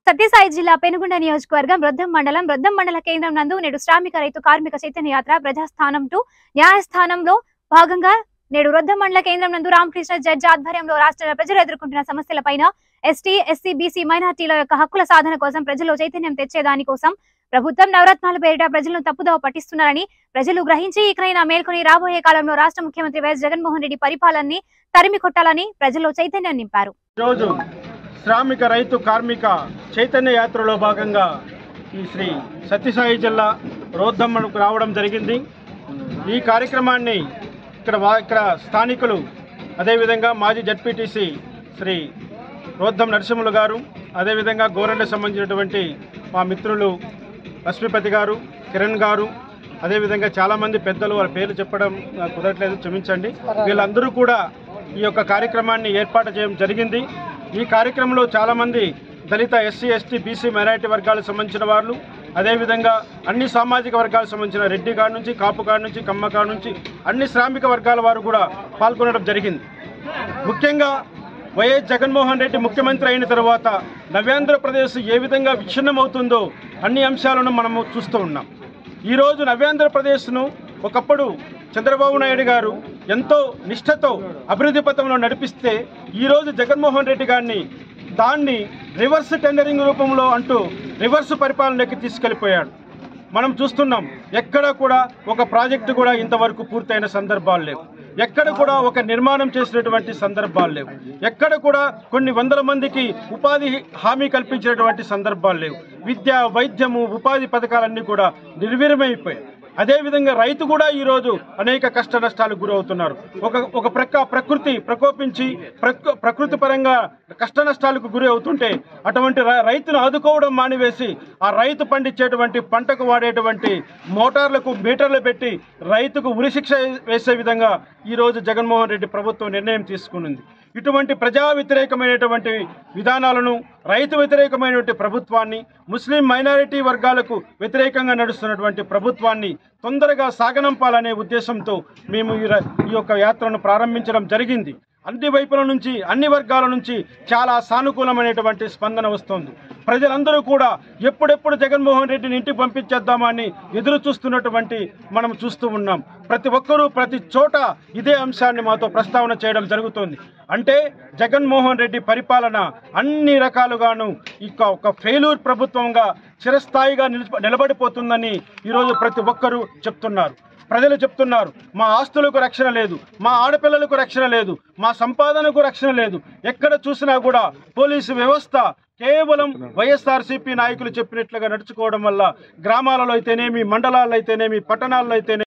సత్యసాయి జిల్లా పెనుగొండ నియోజకవర్గం రొద్దం మండలం రొద్దం మండల కేంద్రం నందు నేడు శ్రామిక రైతు కార్మిక చైతన్య యాత్ర ప్రజాస్థానం టు న్యాయస్థానంలో భాగంగా నేడు రొద్దం మండల కేంద్రం నందు రామకృష్ణ జడ్జి ఆధ్వర్యంలో రాష్ట్ర ప్రజలు ఎదుర్కొంటున్న సమస్యలపైన ఎస్టీ ఎస్సీ బీసీ మైనార్టీల యొక్క హక్కుల సాధన కోసం ప్రజల్లో చైతన్యం తెచ్చేదాని కోసం ప్రభుత్వం నవరత్నాల పేరిట ప్రజలను తప్పుదోవ పట్టిస్తున్నారని ప్రజలు గ్రహించి ఇకనైనా మేల్కొని రాబోయే కాలంలో రాష్ట్ర ముఖ్యమంత్రి వైఎస్ జగన్మోహన్ రెడ్డి పరిపాలనని తరిమి కొట్టాలని ప్రజల్లో చైతన్యం నింపారు ఈరోజు శ్రామిక రైతు కార్మిక చైతన్య యాత్రలో భాగంగా ఈ శ్రీ సత్యసాయి జిల్లా రోద్దమ్మకు రావడం జరిగింది ఈ కార్యక్రమాన్ని ఇక్కడ వా- ఇక్కడ స్థానికులు అదేవిధంగా మాజీ జడ్పీటీసీ శ్రీ రోద్దం నరసింహులు గారు అదేవిధంగా గోరెండకు సంబంధించినటువంటి మా మిత్రులు లక్ష్మీపతి గారు కిరణ్ గారు అదేవిధంగా చాలామంది పెద్దలు వాళ్ళ పేర్లు చెప్పడం నాకు కుదరట్లేదు క్షమించండి వీళ్ళందరూ కూడా ఈ యొక్క కార్యక్రమాన్ని ఏర్పాటు చేయడం జరిగింది ఈ కార్యక్రమంలో చాలామంది దళిత ఎస్సీ ఎస్టీ బీసీ మైనారిటీ వర్గాలకు సంబంధించిన వాళ్ళు అదేవిధంగా అన్ని సామాజిక వర్గాలకు సంబంధించిన రెడ్డి కాడ నుంచి కాపు కాడ నుంచి కమ్మ కాడ నుంచి అన్ని శ్రామిక వర్గాల వారు కూడా పాల్గొనడం జరిగింది ముఖ్యంగా వైఎస్ జగన్మోహన్ రెడ్డి ముఖ్యమంత్రి అయిన తర్వాత నవ్యాంధ్రప్రదేశ్ ఏ విధంగా విచ్ఛిన్నమవుతుందో అన్ని అంశాలను మనము చూస్తూ ఉన్నాం ఈరోజు నవ్యాంధ్రప్రదేశ్ను ఒకప్పుడు చంద్రబాబు నాయుడు గారు ఎంతో నిష్ఠతో అభివృద్ధి పథంలో నడిపిస్తే ఈరోజు జగన్మోహన్ రెడ్డి గారిని దాన్ని రివర్స్ టెండరింగ్ రూపంలో అంటూ రివర్స్ పరిపాలనలోకి తీసుకెళ్లిపోయాడు మనం చూస్తున్నాం ఎక్కడ కూడా ఒక ప్రాజెక్టు కూడా ఇంతవరకు పూర్తయిన సందర్భాలు లేవు ఎక్కడ కూడా ఒక నిర్మాణం చేసినటువంటి సందర్భాలు లేవు ఎక్కడ కూడా కొన్ని వందల మందికి ఉపాధి హామీ కల్పించినటువంటి సందర్భాలు లేవు విద్య వైద్యము ఉపాధి పథకాలన్నీ కూడా నిర్వీర్యమైపోయాయి అదేవిధంగా రైతు కూడా ఈరోజు అనేక కష్ట నష్టాలకు గురవుతున్నారు ఒక ఒక ప్రక్క ప్రకృతి ప్రకోపించి ప్రకృ ప్రకృతి పరంగా కష్ట నష్టాలకు గురి అవుతుంటే అటువంటి ర- రైతును ఆదుకోవడం మానివేసి ఆ రైతు పండించేటువంటి పంటకు వాడేటువంటి మోటార్లకు మీటర్లు పెట్టి రైతుకు ఉరిశిక్ష వేసే విధంగా ఈరోజు జగన్మోహన్ రెడ్డి ప్రభుత్వం నిర్ణయం తీసుకునింది ఇటువంటి ప్రజా వ్యతిరేకమైనటువంటి విధానాలను రైతు వ్యతిరేకమైనటువంటి ప్రభుత్వాన్ని ముస్లిం మైనారిటీ వర్గాలకు వ్యతిరేకంగా నడుస్తున్నటువంటి ప్రభుత్వాన్ని తొందరగా సాగనంపాలనే ఉద్దేశంతో మేము ఈ ర- ఈ యొక్క యాత్రను ప్రారంభించడం జరిగింది అన్ని వైపుల నుంచి అన్ని వర్గాల నుంచి చాలా సానుకూలమైనటువంటి స్పందన వస్తోంది ప్రజలందరూ కూడా ఎప్పుడెప్పుడు జగన్మోహన్ రెడ్డిని ఇంటికి పంపించేద్దామని ఎదురు చూస్తున్నటువంటి మనం చూస్తూ ఉన్నాం ప్రతి ఒక్కరూ ప్రతి చోట ఇదే అంశాన్ని మాతో ప్రస్తావన చేయడం జరుగుతోంది అంటే జగన్మోహన్ రెడ్డి పరిపాలన అన్ని రకాలుగాను ఇక ఒక ఫెయిల్యూర్ ప్రభుత్వంగా చిరస్థాయిగా నిలిప- నిలబడిపోతుందని ఈరోజు ప్రతి ఒక్కరూ చెప్తున్నారు ప్రజలు చెప్తున్నారు మా ఆస్తులకు రక్షణ లేదు మా ఆడపిల్లలకు రక్షణ లేదు మా సంపాదనకు రక్షణ లేదు ఎక్కడ చూసినా కూడా పోలీసు వ్యవస్థ కేవలం వైఎస్ఆర్సీపీ నాయకులు చెప్పినట్లుగా నడుచుకోవడం వల్ల గ్రామాలలో అయితేనేమి మండలాల్లో అయితేనేమి పట్టణాల్లో అయితేనేమి